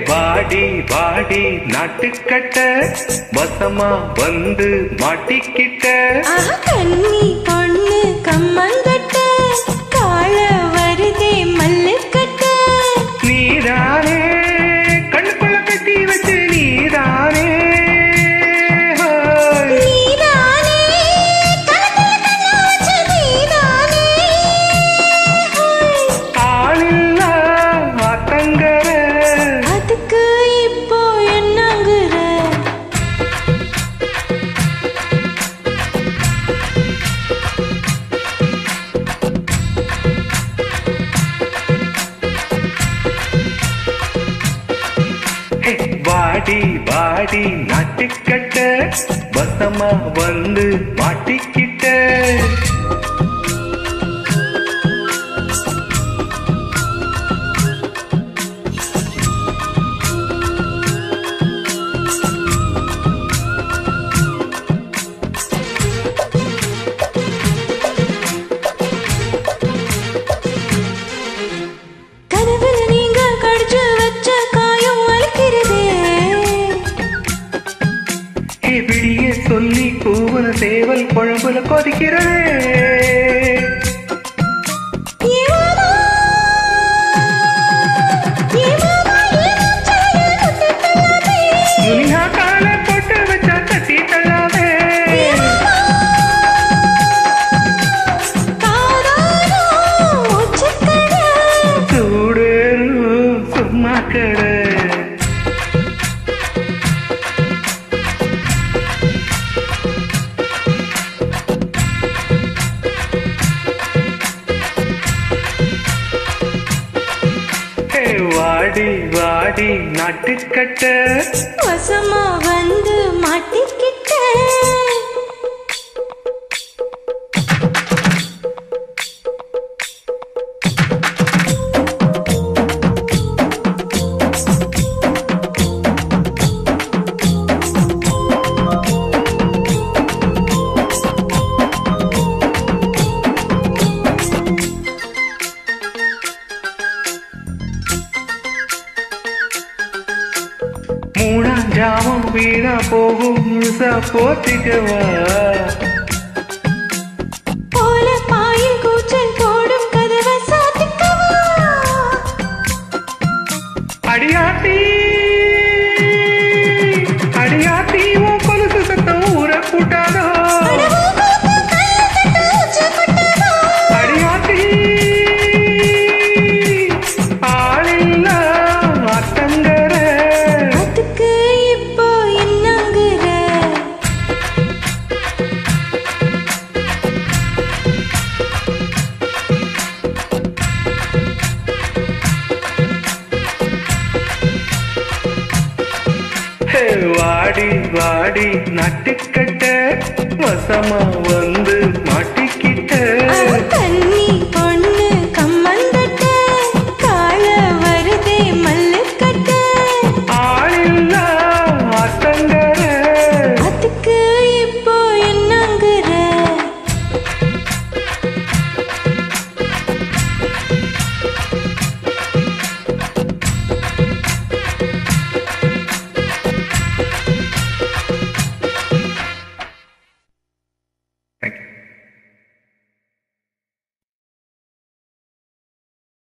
வாடி வாடி நாட்டுக்கட்ட வசமா வந்து மாட்டிக்கிட்ட ஆஹா, கன்னி பொண்ணு கம்மங்கட்ட கால வருதே மல்லுக்கட்ட நீதானே கண்ணுக்குள்ள கட்டி வச்சு நீதானே ஹோய். நீதானே கழுத்துல கண்ண வச்ச நீதானே ஹோய். ஆளில்லா ஆத்தங்கர அதுக்கு இப்போ என்னங்குற ஹே, வாடி வாடி நாட்டுக்கட்ட வசமா வந்து மாட்டிக்கிட்ட கனவுல நீங்க கடிச்சு வச்ச காயம் வலிக்கிறதே ஹே, விடிய சொல்லி கூவுன சேவல் குழம்புல கொதிக்கிறதே ஏமாமா ஏமாமா ஏமாச்சாய குத்திட்டலாமே முனியா கால போட்டு வச்சா தட்டி தள்ளாமே காதாரோ மூச்சுக்கட சூடேறும் சும்மா கடை ஹே, வாடி வாடி நாட்டுக்கட்ட வசமா வந்து மாட்டிக்கிட்ட மூணாம் ஜாமம் வீணா போகும் முழுசா போத்திக்கவா போல பாயில் கூச்சல் போடும் கதவை சாத்திக்கவா அடியாத்தி அடியாத்தி உன் கொலுசு சத்தம் ஊற கூட்டாதோ அடியாத்தி ஆளில்லா அத்தங்கர அதுக்கு இப்போ என்னங்குற ஹே, வாடி வாடி நட்டுக்கட்ட வசமா வந்து